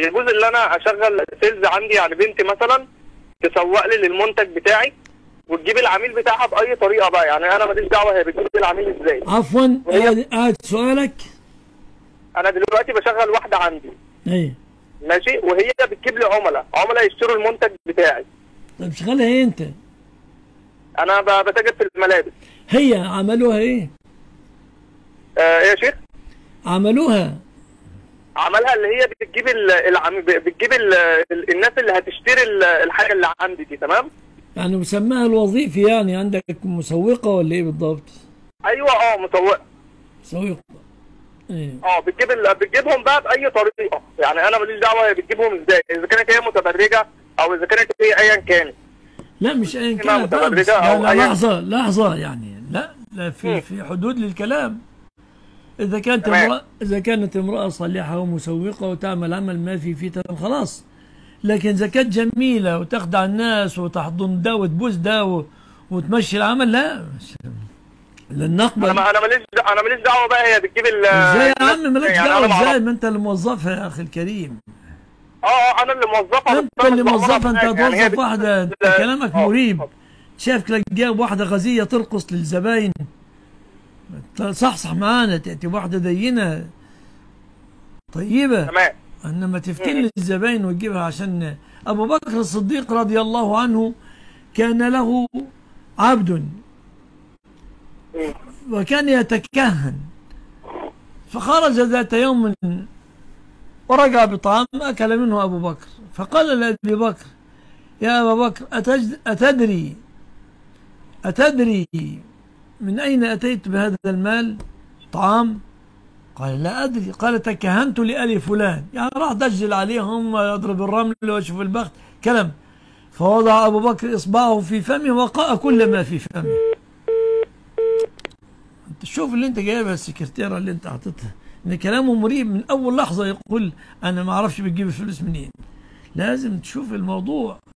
يجوز ان انا اشغل سيلز عندي يعني بنتي مثلا تسوق لي للمنتج بتاعي وتجيب العميل بتاعها باي طريقه بقى يعني انا ماليش دعوه هي بتجيب العميل ازاي عفوا وهي- قاعد قاعد سؤالك انا دلوقتي بشغل واحده عندي ايه ماشي وهي بتجيب لي عملاء عملاء يشتروا المنتج بتاعي طيب شغلها ايه انت انا ب- بتاجر في الملابس هي عملوها ايه آه ايه يا شيخ عملوها عملها اللي هي بتجيب ال- العم... بتجيب ال... ال- الناس اللي هتشتري ال- الحاجه اللي عندي دي تمام يعني مسماها الوظيفي يعني عندك مسوقة ولا ايه بالضبط ايوه اه مسوقه مسوقة ايه اه بتجيب ال... بتجيبهم بقى باي طريقه يعني انا ماليش دعوه هي بتجيبهم ازاي اذا كانت هي متبرجه او اذا كانت هي ايا كانت لا مش ايا إما كان متبرجة بس- لا, أو لا أي- لحظة لحظة يعني لا لا في مم. في حدود للكلام إذا كانت تمام. امرأة إذا كانت امرأة صالحة ومسوقة وتعمل عمل ما في فيه تمام خلاص لكن إذا كانت جميلة وتخدع الناس وتحضن ده وتبوس ده و- وتمشي العمل لا مش- لن انا نقبل ما انا ماليش انا ماليش دعوه بقى هي بتجيب ال ازاي يا الناس- عم مالكش يعني دعوة أنا ما ازاي أعرف. ما انت اللي موظفها يا اخي الكريم اه اه انا اللي موظفها انت بس أنا اللي مش موظفها انت بعمرها بحاجة. يعني هي توظف بت- واحدة انت لا. كلامك آه، مريب اتفضل. شايف لك جاب واحدة غزية ترقص للزباين صحصح معانا تأتي واحدة دينة طيبة تمام انما تفتن الزباين وتجيبها عشان ابو بكر الصديق رضي الله عنه كان له عبد مم. وكان يتكهن فخرج ذات يوم ورجع بطعام أكل منه أبو بكر فقال لأبي بكر يا أبا بكر أتجد أتدري أتدري من أين أتيت بهذا المال طعام قال لا أدري قال تكهنت لآل فلان يعني راح دجل عليهم ويضرب الرمل ويشوف البخت كلام فوضع أبو بكر إصبعه في فمه وقاء كل ما في فمه انت شوف اللي انت جايبها السكرتيره اللي انت حاططها ان كلامه مريب من اول لحظه يقول انا ما اعرفش بتجيب الفلوس منين لازم تشوف الموضوع